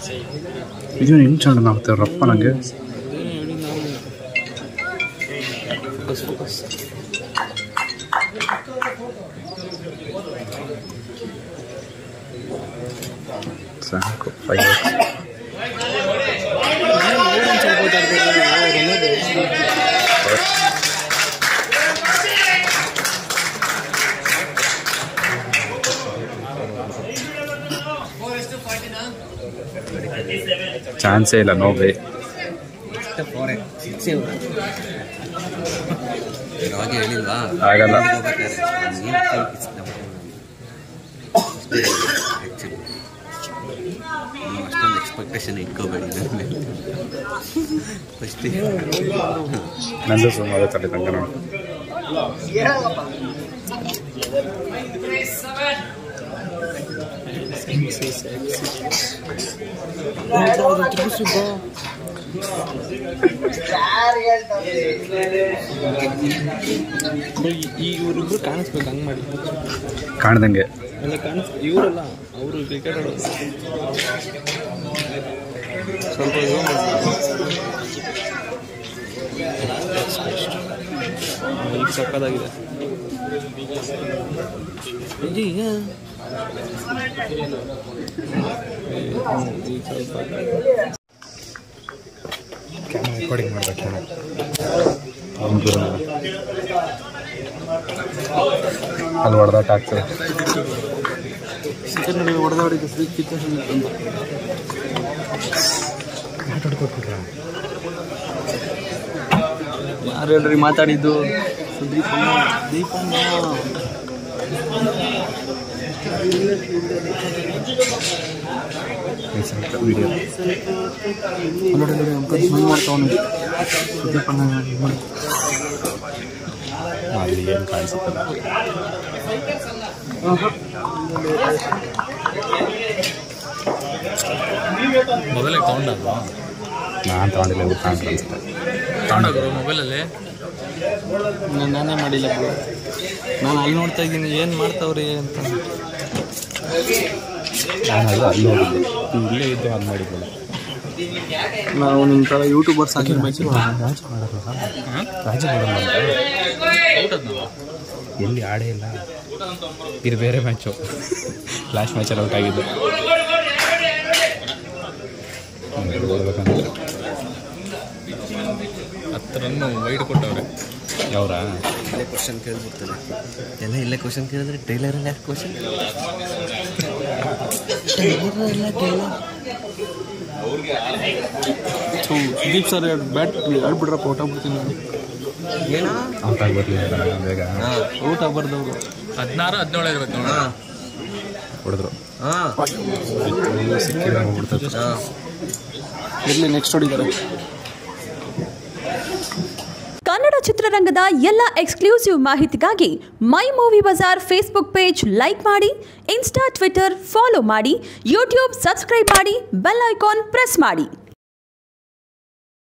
ಇದು ಹೆಂಗೆ ಚೆಂದ ಆಗ್ತದೆ ರಪ್ಪ ನನಗೆ ಫೋಕಸ್ ಫೋಕಸ್ ಸಾಕು ಫೈವ್ ಚಾನ್ಸೇ ಇಲ್ಲ ನೋವೇ ಇವಾಗ ಹೇಳಿಲ್ವಾ ಆಗಲ್ಲ. ಹೋಗ್ಬೇಕಾದ್ರೆ ನಾನು ಏನ್ feel it's double ಅಷ್ಟೇ actually. ನೀವು ಅಷ್ಟೊಂದು ಎಕ್ಸ್ಪೆಕ್ಟೇಷನ್ ಇಟ್ಕೋಬೇಡಿ ನನ್ನ ಮೇಲೆ ಫಸ್ಟ್ ನಂದು ಸುಮಾರು ತಲೆ ತನಕ ನೋಡಿ ಈ ಇವ್ರಿಬ್ರು ಕಾಣಿಸ್ಬೇಕು ಹಂಗ್ ಮಾಡಿ ಕಾಣ್ದಂಗೆ ಎಲ್ಲ ಕಾಣಿಸ್ ಇವರಲ್ಲ ಅವರು ಕ್ರಿಕೆಟ್ ಆಡೋದು ಸ್ವಲ್ಪ ಇದು ಮಾಡ್ಬೇಕು. ಈಗ ಸಕ್ಕದಾಗಿದೆ ಈಗ ಈಗ ಸ್ವಲ್ಪ ಕ್ಯಾಮ್ರಾ ರೆಕಾರ್ಡಿಂಗ್ ಮಾಡ್ಬೇಕು ಅಲ್ಲಿ ಹೊಡೆದಾಟ ಆಗ್ತದೆ ಚಿಕನ್ ನಡುವೆ ಹೊಡೆದಾಡಿದ ಫ್ರೀ ಚಿಕನ್ ಅಂತ ಯಾರು ಹೇಳ್ರಿ ಮಾತಾಡಿದ್ದು ದೀಪಣ್ಣ ದೀಪಣ್ಣ ವಿಡಿಯೋ ನೋಡಿ ನೋಡಿ ಅಂಕಲ್ ಸ್ಮೈಲ್ ಮಾಡ್ತಾವನು ದೀಪಣ್ಣ ನೋಡಿ. ಅಲ್ಲಿ ಏನು ಕಾಣಿಸುತ್ತಲ್ಲ ಮೊಬೈಲ್ ತಗೊಂಡಲ್ವಾ ನಾನು ತಗೊಂಡಿಲ್ಲ ಇವ್ರು ತಗೊಂಡ್ರು ಅನ್ಸುತ್ತೆ ತಗೊಂಡೋಗ್ರು ಮೊಬೈಲಲ್ಲಿ ನಾನು ನಾನೇ ಮಾಡಿಲ್ಲ ಬ್ರೋ ನಾನು ಅಲ್ಲಿ ನೋಡ್ತಾ ಇದ್ದೀನಿ ಏನು ಮಾಡ್ತಾವ್ರಿ ಅಂತ ನಾನು ಅದು ಅಲ್ಲಿ ಹೋಗಿದ್ದೆ ನೀವು ಇಲ್ಲೇ ಇದ್ದು ಅದು ಮಾಡಿದ್ವಲ್ಲ ನಾವು ನಿಮ್ಮ ಥರ ಯೂಟ್ಯೂಬರ್ಸ್ ಆಗಿರ್ಬೇಕು ರಾಜ ಮಾಡಲ್ಲ ರಾಜ ಮಾಡಲ್ಲ ಎಲ್ಲಿ ಆಡೇ ಇಲ್ಲ ಇದು ಬೇರೆ ಮ್ಯಾಚು ಲಾಸ್ಟ್ ಮ್ಯಾಚಲ್ಲಿ ಔಟ್ ಆಗಿದ್ದು ಹಂಗೆ ಓಡ್ಬೇಕಂತ ಹತ್ತು ರನ್ನು ವೈಟ್ ಕೊಟ್ಟವ್ರೆ ಯಾವ್ರಾ ಇಲ್ಲೇ ಕ್ವಶನ್ ಕೇಳ್ಬಿಡ್ತಾರೆ ಎಲ್ಲ ಇಲ್ಲೇ ಕ್ವಶನ್ ಕೇಳಿದ್ರೆ ಟ್ರೈಲರಲ್ಲಿ ಯಾಕೆ ಕ್ವಶನ್ ಥೂ, ಸುದೀಪ್ ಸರ್ ಬ್ಯಾಟ್ ಆಡ್ಬಿಡ್ರಪ್ಪ ಹೊಟ್ಟಾಗ್ಬಿಡ್ತೀನಿ ನಾನು ಏನೋ ಔಟ್ ಆಗಿ ಬರ್ಲಿಲ್ಲ ಬೇಗ ಹಾಂ ಔಟ್ ಆಗ್ಬಾರ್ದು ಅವರು ಹದಿನಾರು ಹದಿನೇಳು ಇರ್ಬೇಕು ನೋಡಿ ಹಾಂ ಹೊಡೆದ್ರು ಹಾಂ ಸಿಕ್ಕಿದ್ರೆ ಹೋಗ್ಬಿಡ್ತದೆ ಹಾಂ ಇರಲಿ ನೆಕ್ಸ್ಟ್ ಹೊಡಿದ್ದಾರೆ ಕನ್ನಡ ಚಿತ್ರರಂಗದ ಎಲ್ಲ ಎಕ್ಸ್ಕ್ಲೂಸಿವ್ ಮಾಹಿತಿಗಾಗಿ my movie bazaar Facebook page like ಮಾಡಿ ಇನ್ಸ್ಟಾ ಟ್ವಿಟರ್ ಫಾಲೋ ಮಾಡಿ ಯೂಟ್ಯೂಬ್ ಸಬ್ಸ್ಕ್ರೈಬ್ ಮಾಡಿ ಬೆಲ್ ಐಕಾನ್ ಪ್ರೆಸ್ ಮಾಡಿ